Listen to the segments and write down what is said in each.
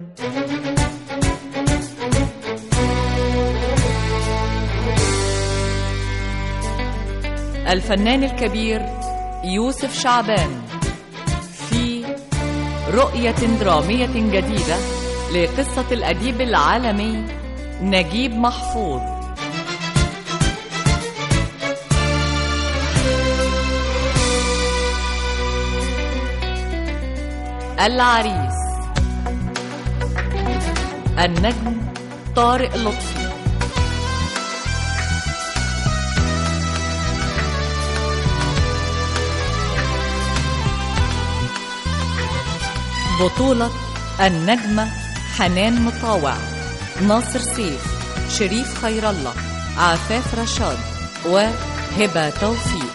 الفنان الكبير يوسف شعبان في رؤية درامية جديدة لقصة الأديب العالمي نجيب محفوظ العريس النجم طارق لطفي بطولة النجمة حنان مطاوع ناصر سيف شريف خير الله عفاف رشاد وهبة توفيق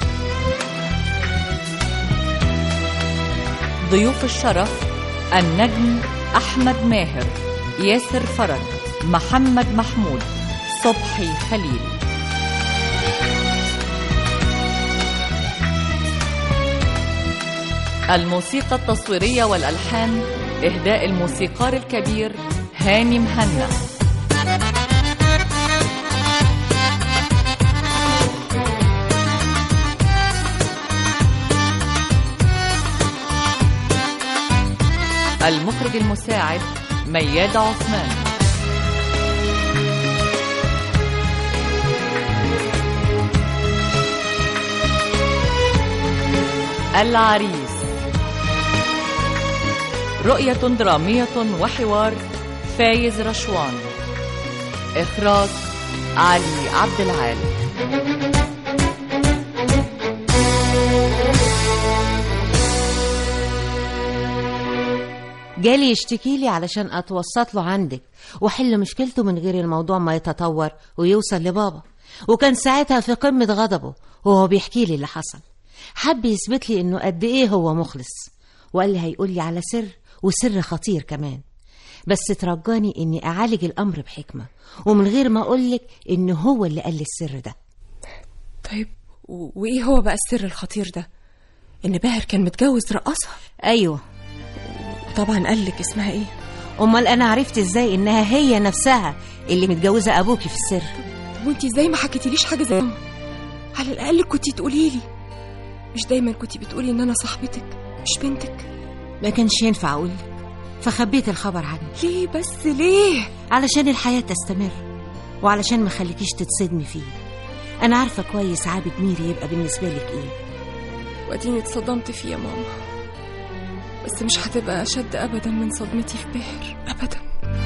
ضيوف الشرف النجم أحمد ماهر ياسر فرج محمد محمود صبحي خليل الموسيقى التصويرية والألحان إهداء الموسيقار الكبير هاني مهنا المخرج المساعد مياد عثمان العريس رؤية درامية وحوار فايز رشوان إخراج علي عبد العال جالي يشتكي لي علشان اتوسط له عندك واحل مشكلته من غير الموضوع ما يتطور ويوصل لبابا وكان ساعتها في قمة غضبه وهو بيحكي لي اللي حصل حب يثبت لي انه قد ايه هو مخلص وقال لي هيقول لي على سر وسر خطير كمان بس ترجاني اني اعالج الامر بحكمة ومن غير ما اقولك ان هو اللي قال لي السر ده طيب و- وايه هو بقى السر الخطير ده ان باهر كان متجوز رقاصة ايوه طبعا قال لك اسمها ايه امال انا عرفت ازاي انها هي نفسها اللي متجوزة ابوكي في السر طب وانتي ازاي ما حكيتيليش حاجة زي كده؟ على الاقل كنتي تقولي لي مش دايما كنتي بتقولي ان انا صاحبتك مش بنتك ما كانش ينفع اقولك فخبيت الخبر عني ليه بس ليه علشان الحياة تستمر وعلشان ما خليكيش تتصدمي فيه أنا عارفة كويس عابد ميري يبقى بالنسبة لك إيه واديني اتصدمت فيه يا ماما بس مش هتبقى اشد ابدا من صدمتي في باهر ابدا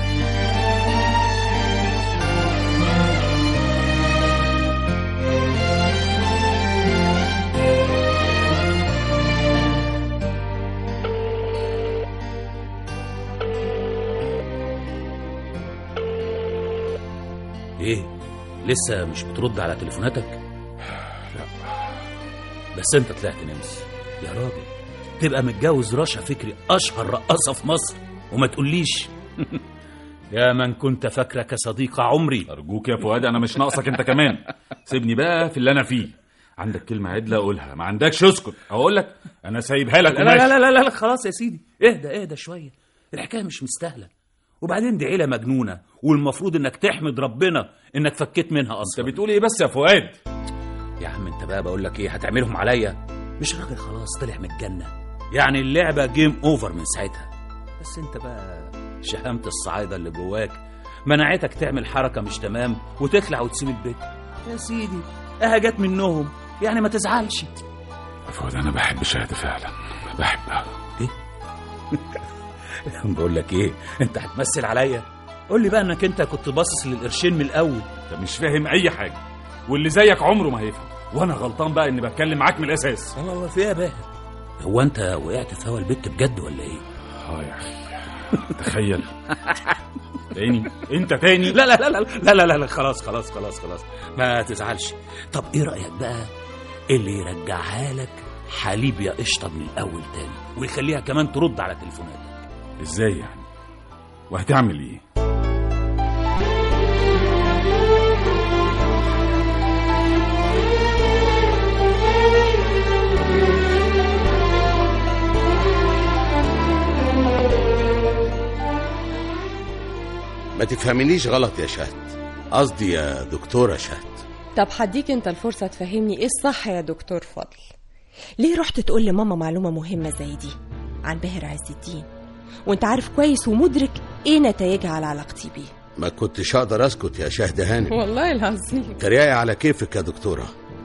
ايه لسه مش بترد على تليفوناتك لا بس انت طلعت نمس يا راجل تبقى متجوز رشا فكري اشهر رقاصه في مصر وما تقوليش يا من كنت فاكرك صديق عمري ارجوك يا فؤاد انا مش ناقصك انت كمان سيبني بقى في اللي انا فيه عندك كلمه عدله اقولها ما عندكش اسكت او اقول لك انا سايبها لك لا لا لا لا, لا, لا خلاص يا سيدي اهدى اهدى شويه الحكايه مش مستاهله وبعدين دي عيله مجنونه والمفروض انك تحمد ربنا انك فكيت منها انت اصلا بتقول ايه بس يا فؤاد يا عم انت بقى بقول لك ايه هتعملهم عليا مش راجل خلاص طلع من الجنه يعني اللعبه جيم اوفر من ساعتها بس انت بقى شهامه الصعايده اللي جواك منعتك تعمل حركه مش تمام وتخلع وتسيب البيت يا سيدي اها جت منهم يعني ما تزعلش يا فؤاد انا بحب شهاده فعلا بحبها بقول لك ايه انت هتمثل عليا قول لي بقى انك انت كنت باصص للقرشين من الاول انت مش فاهم اي حاجه واللي زيك عمره ما هيفهم وانا غلطان بقى اني بتكلم معاك من الاساس الله الله في ايه يا باهر هو انت وقعت في هوا البت بجد ولا ايه اه يا اخي تخيل تاني انت تاني لا لا لا لا لا لا, لا, لا خلاص خلاص خلاص خلاص ما تزعلش طب ايه رايك بقى اللي يرجعها لك حليب يا قشطه من الاول تاني ويخليها كمان ترد على تليفوناتك ازاي يعني وهتعمل ايه ما تفهمنيش غلط يا شهد قصدي يا دكتورة شهد طب هديك انت الفرصة تفهمني ايه الصح يا دكتور فضل ليه رحت تقول لماما معلومة مهمة زي دي عن باهر عز الدين وانت عارف كويس ومدرك ايه نتائجها على علاقتي بيه ما كنتش اقدر اسكت يا شهد هانم والله العظيم تريقي على كيفك يا دكتورة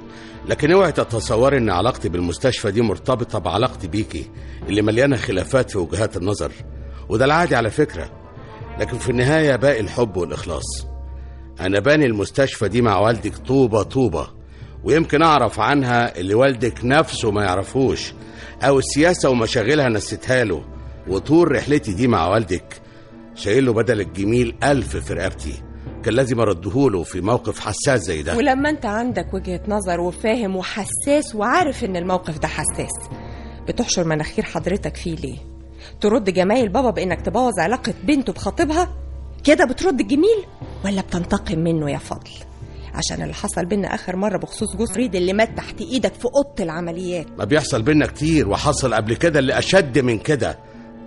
لكن اوعي تتصوري ان علاقتي بالمستشفى دي مرتبطة بعلاقتي بيكي اللي مليانة خلافات في وجهات النظر وده العادي على فكرة لكن في النهاية باقي الحب والإخلاص أنا باني المستشفى دي مع والدك طوبة طوبة ويمكن أعرف عنها اللي والدك نفسه ما يعرفوش أو السياسة ومشاغلها نسيتها له وطول رحلتي دي مع والدك شايل له بدل الجميل ألف في رقبتي كان لازم أردهوله في موقف حساس زي ده ولما انت عندك وجهة نظر وفاهم وحساس وعارف ان الموقف ده حساس بتحشر مناخير حضرتك فيه ليه ترد جمايل بابا بانك تبوظ علاقة بنته بخطيبها كده بترد الجميل ولا بتنتقم منه يا فضل عشان اللي حصل بينا اخر مرة بخصوص جوز ريد اللي مات تحت ايدك في اوضة العمليات ما بيحصل بينا كتير وحصل قبل كده اللي أشد من كده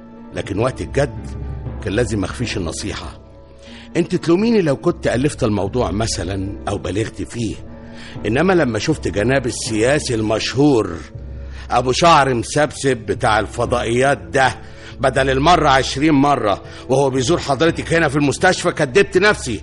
لكن وقت الجد كان لازم أخفيش النصيحة انت تلوميني لو كنت ألفت الموضوع مثلا أو بلغت فيه إنما لما شفت جناب السياسي المشهور أبو شعر مسبسب بتاع الفضائيات ده بدل المرة عشرين مرة وهو بيزور حضرتك هنا في المستشفى كدبت نفسي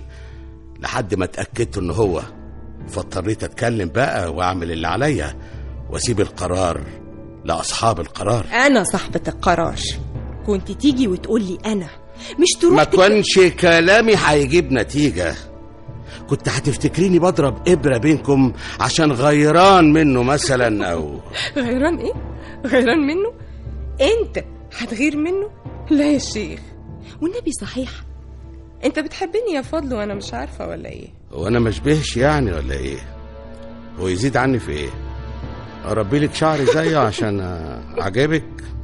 لحد ما اتأكدت إن هو فاضطريت أتكلم بقى وأعمل اللي عليا وأسيب القرار لأصحاب القرار انا صاحبة القرار كنت تيجي وتقول لي انا مش تروح ما تك- كانش كلامي هيجيب نتيجة كنت هتفتكريني بضرب إبرة بينكم عشان غيران منه مثلا أو غيران ايه غيران منه انت هتغير منه لا يا شيخ والنبي صحيح انت بتحبني يا فضل وانا مش عارفه ولا ايه وأنا مشبهش يعني ولا إيه هو يزيد عني في إيه أربي لك شعري زيه عشان أعجبك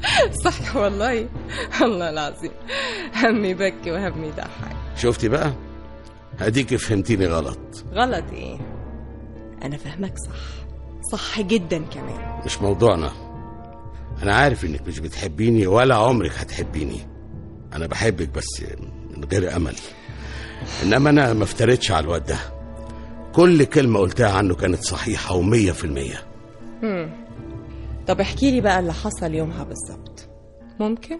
صح والله الله العظيم همي بكي وهمي ضحك شفتي بقى هديك فهمتيني غلط غلط ايه انا فاهمك صح صح جدا كمان مش موضوعنا أنا عارف إنك مش بتحبيني ولا عمرك هتحبيني أنا بحبك بس من غير أمل إنما أنا ما افتريتش على الواد ده كل كلمة قلتها عنه كانت صحيحة ومية في المية طب احكي لي بقى اللي حصل يومها بالظبط ممكن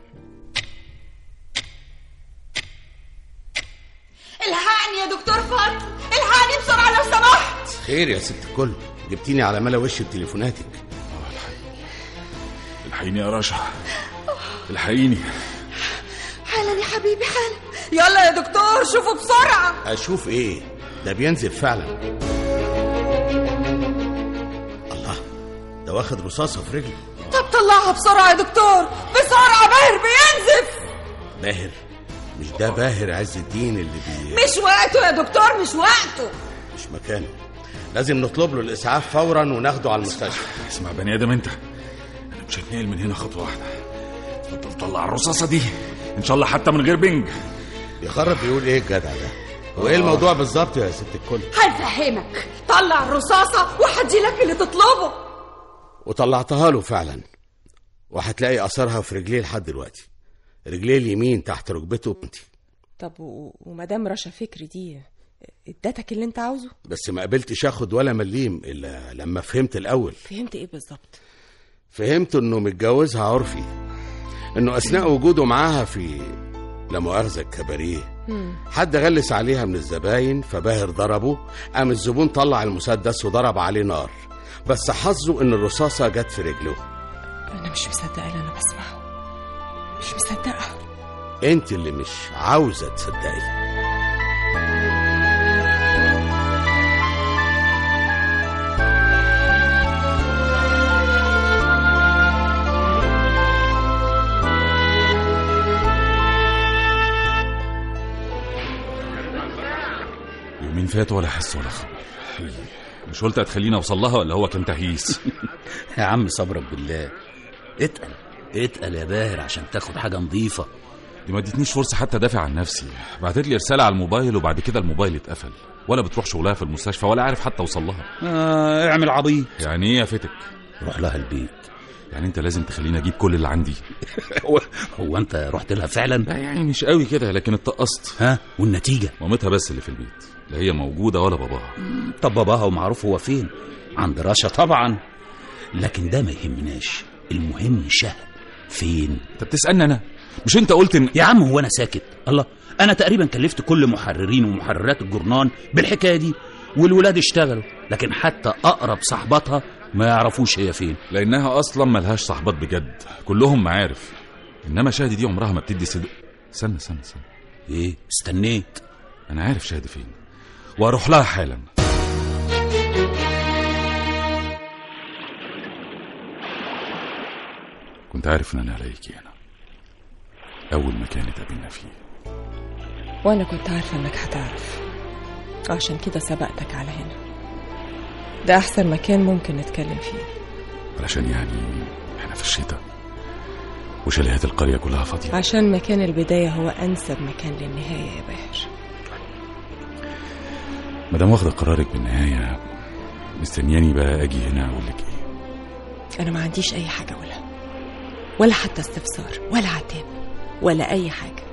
الحقني يا دكتور فضل الحقني بسرعة لو سمحت خير يا ست الكل جبتيني على ملا وش بتليفوناتك الحقيني يا رشا الحقيني حالا يا حبيبي حالا يلا يا دكتور شوفوا بسرعة أشوف إيه ده بينزل فعلا الله ده واخد رصاصة في رجله طب طلعها بسرعة يا دكتور بسرعة باهر بينزف باهر مش ده باهر عز الدين اللي بي... مش وقته يا دكتور مش وقته مش مكانه لازم نطلب له الإسعاف فورا وناخده على المستشفى اسمع بني ادم انت انا مش هتنقل من هنا خطوه واحده اتفضل طلع الرصاصه دي ان شاء الله حتى من غير بنج يخرب بيقول إيه الجدع ده هو إيه الموضوع بالظبط يا ست الكل هنفهمك طلع الرصاصة وهدي لك اللي تطلبه وطلعتها له فعلا وهتلاقي أثرها في رجليه لحد دلوقتي رجليه اليمين تحت ركبته انت طب و- ومدام رشا فكري دي ادتك اللي انت عاوزه بس ما قبلتش اخد ولا مليم الا لما فهمت الاول فهمت ايه بالظبط فهمت انه متجوزها عرفي انه اثناء وجوده معاها في لا مؤاخذه الكباريه حد غلس عليها من الزباين فباهر ضربه قام الزبون طلع المسدس وضرب عليه نار بس حظه ان الرصاصه جت في رجله انا مش مصدقه اللي انا بسمعه مش مصدقه انت اللي مش عاوزه تصدقي يومين فاتوا ولا حس ولا خبر مش قلت هتخليني اوصل لها ولا هو كان تهييس يا عم صبرك بالله اتقل اتقل يا باهر عشان تاخد حاجة نظيفة دي ما ادتنيش فرصه حتى ادافع عن نفسي بعتت لي رساله على الموبايل وبعد كده الموبايل اتقفل ولا بتروح شغلها في المستشفى ولا عارف حتى اوصل لها آه اعمل عبيط يعني ايه يا فتك روح لها البيت يعني انت لازم تخليني اجيب كل اللي عندي هو, هو انت رحت لها فعلا لا يعني مش قوي كده لكن اتقصت ها والنتيجه مامتها بس اللي في البيت لا هي موجوده ولا باباها طب باباها ومعروف هو فين عند رشا طبعا لكن ده ما يهمناش المهم شهد فين انت بتسالني انا مش انت قلت ان يا عم هو انا ساكت الله انا تقريبا كلفت كل محررين ومحررات الجورنان بالحكايه دي والولاد اشتغلوا لكن حتى اقرب صاحباتها ما يعرفوش هي فين لانها اصلا ملهاش صاحبات بجد كلهم معارف انما شهدي دي عمرها ما بتدي صدق استنى استنى استنى ايه استنيت انا عارف شهدي فين واروح لها حالا كنت عارف ان انا هلاقيكي هنا اول مكان اتقابلنا فيه وانا كنت عارفه انك هتعرف عشان كده سبقتك على هنا ده احسن مكان ممكن نتكلم فيه علشان يعني احنا في الشتاء وشاليهات القريه كلها فاضيه عشان مكان البدايه هو انسب مكان للنهايه يا باهر مادام واخده قرارك بالنهايه مستنياني بقى اجي هنا اقول لك ايه انا ما عنديش اي حاجه اقولها ولا حتى استفسار ولا عتاب ولا اي حاجه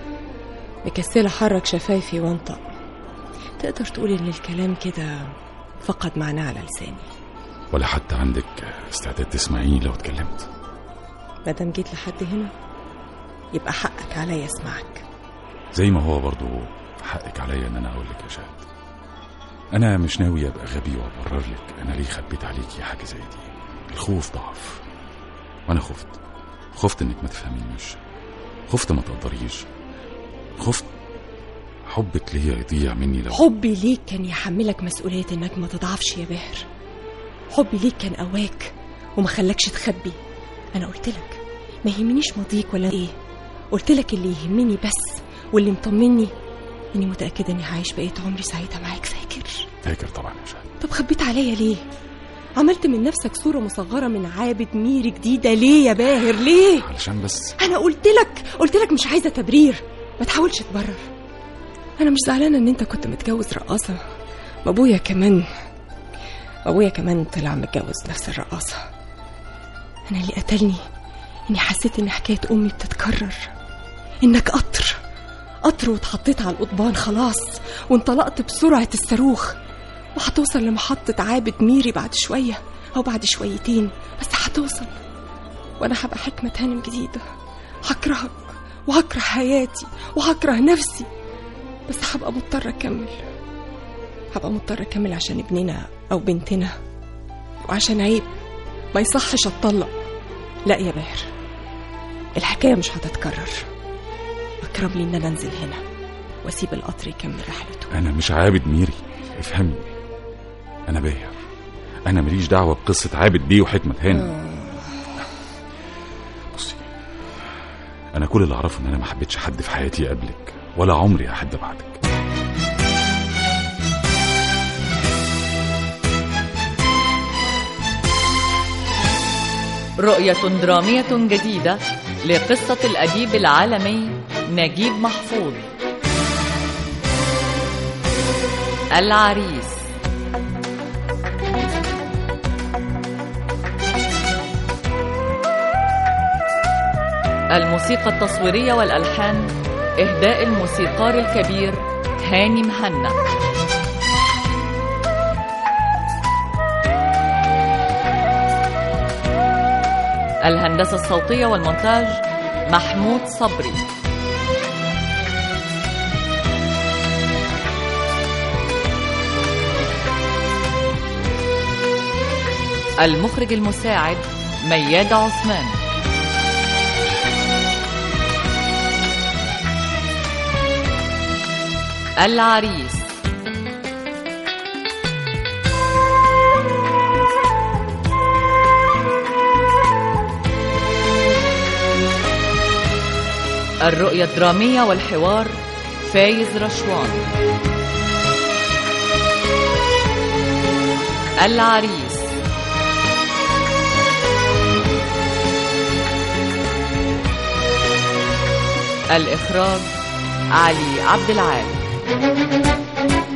مكسله احرك شفايفي وانطق تقدر تقول ان الكلام كده فقد معناه على لساني ولا حتى عندك استعداد تسمعيني لو اتكلمت مادام جيت لحد هنا يبقى حقك عليا اسمعك زي ما هو برضو حقك عليا ان انا اقول لك يا شهد انا مش ناوي ابقى غبي وابرر لك انا ليه خبيت عليكي حاجه زي دي الخوف ضعف وانا خفت خفت انك ما تفهمينيش خفت ما تقدريش خفت حبك ليا يضيع مني لو حبي ليك كان يحملك مسؤولية انك ما تضعفش يا باهر حبي ليك كان قواك وما خلاكش تخبي انا قلت لك ما يهمنيش ماضيك ولا ايه قلت لك اللي يهمني بس واللي مطمني اني متأكدة اني هعيش بقية عمري سعيدة معاك فاكر فاكر طبعا يا شهد طب خبيت عليا ليه عملت من نفسك صورة مصغرة من عابد ميري جديدة ليه يا باهر ليه علشان بس انا قلت لك قلت لك مش عايزه تبرير ما تحاولش تبرر انا مش زعلانه ان انت كنت متجوز رقاصه وابويا كمان ابويا كمان طلع متجوز نفس الرقاصه انا اللي قتلني اني حسيت ان حكايه امي بتتكرر انك قطر قطر واتحطيت على القضبان خلاص وانطلقت بسرعه الصاروخ وهتوصل لمحطه عابد ميري بعد شويه او بعد شويتين بس هتوصل وانا هبقى حكمة هانم جديدة هكرهك وهكره حياتي وهكره نفسي بس هبقى مضطرة أكمل هبقى مضطرة أكمل عشان ابننا أو بنتنا وعشان عيب ما يصحش أتطلق لا يا باهر الحكاية مش هتتكرر أقرب لي إن أنا أنزل هنا وأسيب القطر يكمل رحلته انا مش عابد ميري افهمي انا باهر انا ماليش دعوه بقصه عابد بيه وحكمه هانم بصي انا كل اللي اعرفه ان انا ما حبيتش حد في حياتي قبلك ولا عمري احب بعدك رؤية درامية جديدة لقصة الأديب العالمي نجيب محفوظ العريس الموسيقى التصويرية والألحان إهداء الموسيقار الكبير هاني مهنا الهندسة الصوتية والمونتاج محمود صبري المخرج المساعد مياد عثمان العريس الرؤية الدرامية والحوار فايز رشوان العريس الإخراج علي عبد العال